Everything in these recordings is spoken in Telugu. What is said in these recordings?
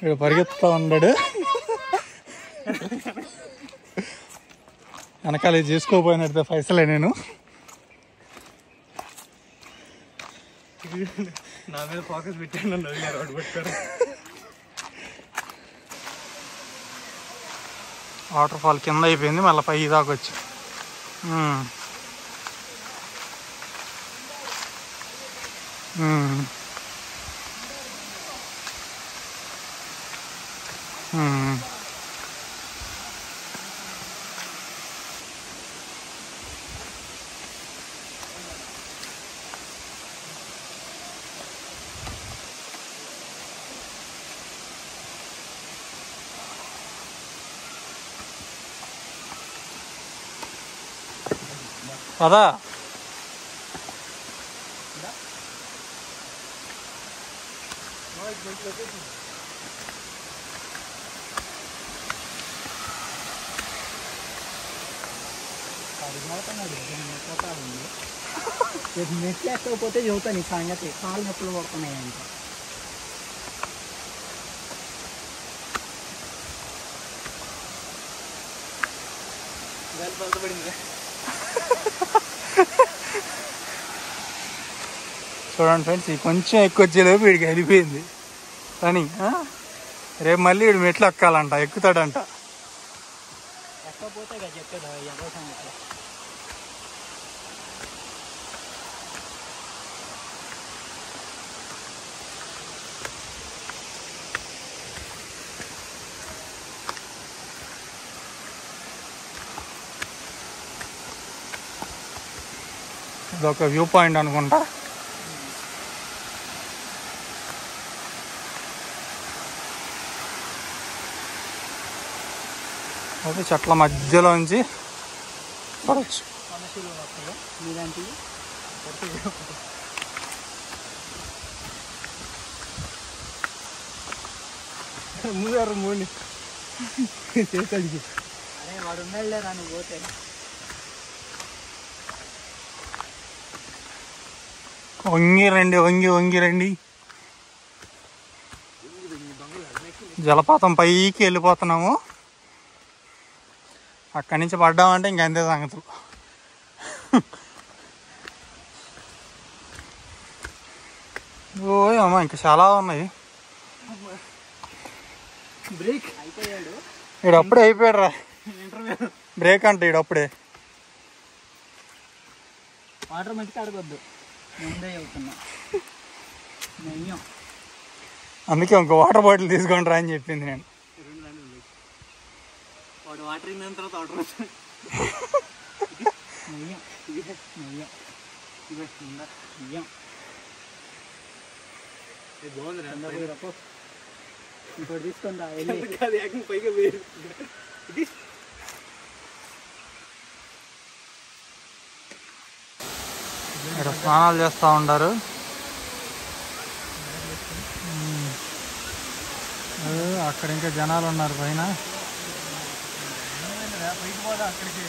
ఇక్కడ పరిగెత్తుతా ఉన్నాడు వెనకాల ఇది చేసుకోపోయినట్టు పైసలే నేను నా మీద ఫోకస్ పెట్టాను నన్ను వదిలేరు వాడు పట్టుకోరు వాటర్ ఫాల్ కింద అయిపోయింది మళ్ళీ పై దాకా వచ్చి ఉమ్. ఉమ్. ఉమ్. పదా నెట్ లేకపోతే చెబుతాను ఈ సంగతి కాళ్ళు నొప్పులు పడుతున్నాయి అంట చూడండి ఫ్రెండ్స్ ఈ కొంచెం ఎక్కువ వచ్చేలోపు వీడికి వెళ్ళిపోయింది కానీ ఆ? రేపు మళ్ళీ వీడు మెట్లు ఎక్కాలంట ఎక్కుతాడంట ఎక్కకపోతే ఇక చెప్పేది ఎవరి సంగతి ఇదొక వ్యూ పాయింట్ అనుకుంటా అది చెట్ల మధ్యలోంచి చూడవచ్చు సమస్యలు వస్తాయా మీలాంటివి మూసారు మూడిని చేసాడికి అరే వాడు ఉన్నాడులే రా నువ్వు పోతే వంగి రండి వంగి వంగి రండి జలపాతం పైకి వెళ్ళిపోతున్నాము అక్కడి నుంచి పడ్డామంటే ఇంక అంతే సంగతులు ఓ అమ్మా ఇంకా చాలా ఉన్నాయి బ్రేక్ అయిపోయాడు ఈడు అప్పుడే అయిపోయాడు రా బ్రేక్ అంటే ఈడు అప్పుడే వాటర్ మట్టి అడగొద్దు ముందే చెబుతున్నా నెయ్యం అందుకే ఇంకో వాటర్ బాటిల్ తీసుకోండి రా అని చెప్పింది నేను వాడు వాటర్ అయిన తర్వాత వాటర్ నెయ్యం నెయ్యం నెయ్యం బాగుంది అందరూ రప్పు. ఇంకోటి తీసుకుందా వెళ్ళి అది ఏకంగా పైగా వేరు ఇక్కడ స్నానాలు చేస్తూ ఉంటారు ఉమ్. ఏ, అక్కడ ఇంకా జనాలు ఉన్నారు పైన పైకి పోదా అక్కడికి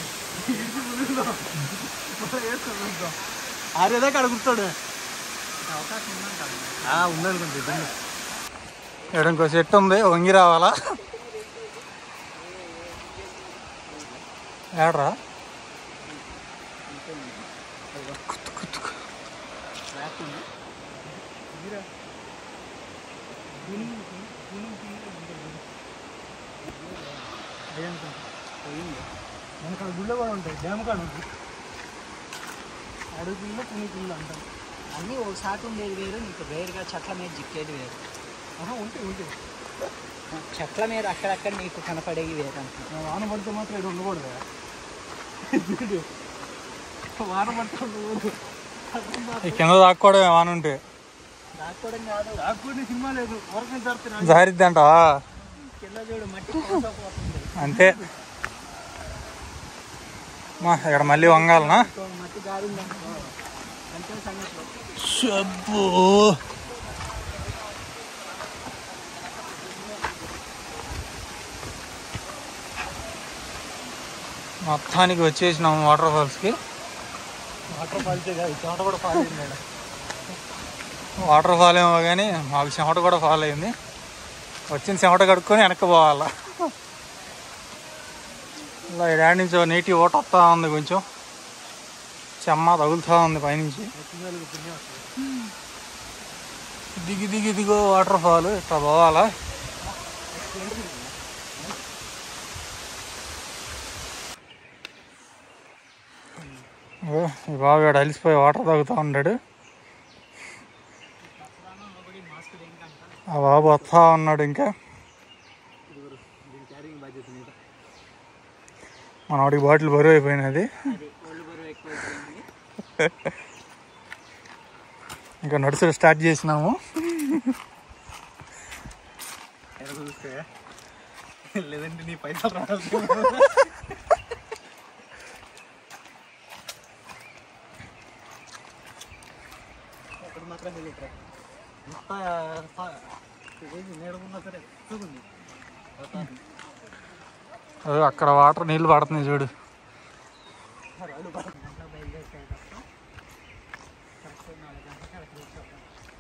ఆరేదాకా అడుగుతాడు ఉందనుకుంటా ఇక్కడ ఇంకో చెట్టు ఉంది వంగి రావాలా ఏడ్రా మనకు అక్కడ గుళ్ళు కూడా ఉంటాయి డ్యామ్ కాడ ఉంటుంది అడుగు పిల్ల పుని పిల్ల అంటాం అన్నీ ఒకసారి ఉండేది వేరు నీకు వేరుగా చెట్ల మీద చిక్కేది వేరు ఆహా ఉంటాయి ఉంటాయి చెట్ల మీద అక్కడక్కడ నీకు కనపడేవి వేరు అంటున్నా వాన పడితే మాత్రం ఇక్కడ ఉండకూడదు చూడు. వాన పడితే ఉండకూడదు ఈ కింద దాక్కోవడం ఏమైనా ఉంటే దాక్కోవడం కాదు దాక్కుని సినిమా లేదు వరకు జరుగుతుంది జారిద్ది అంటావా కింద చూడు మట్టి పోతుంది అంతే మా ఇక్కడ మళ్ళీ వంగాలనా మట్టి జారిందనుకో అంతే సంగతి సబ్బు మొత్తానికి వచ్చేసినాము వాటర్ ఫాల్స్కి వాటర్ ఫాల్సే కాదు చోట కూడా ఫాల్ అయింది మేడం వాటర్ ఫాల్ ఏమో కానీ మాకు చెమట కూడా ఫాల్ అయింది వచ్చిన చెమట కడుక్కొని వెనక్కి పోవాలా ఇలా ఇడాడి నుంచి ఓ నీటి ఓట వస్తూ ఉంది కొంచెం చెమ్మ తగులుతూ ఉంది పైనుంచి దిగి దిగి దిగో వాటర్ ఫాల్ ఇట్లా పోవాలా ఇగో ఈ బాబు ఇక్కడ అలిసిపోయి వాటర్ తాగుతూ ఉన్నాడు ఆ బాబు వస్తా ఉన్నాడు ఇంకా దీని క్యారింగ్ బాధ్యత మీద మన వాడికి బాటిల్ బరువు అయిపోయినది అది ఒళ్ళు బరువు ఎక్కువ అయిపోయింది ఇంకా నడుచుడు స్టార్ట్ చేసినాము ఎక్కడ చూస్తే లేదంటే నీ పైసలు రాదు అక్కడ మాత్రం వెళ్ళిట్రా ఇంత నేడుకున్నా సరే చూడండి అదే అక్కడ వాటర్ నీళ్ళు పడుతున్నాయి చూడు గంటలో బయలుదేరిపోయేటప్పుడు కరెక్ట్ నాలుగు గంటలకు అక్కడికి వచ్చాం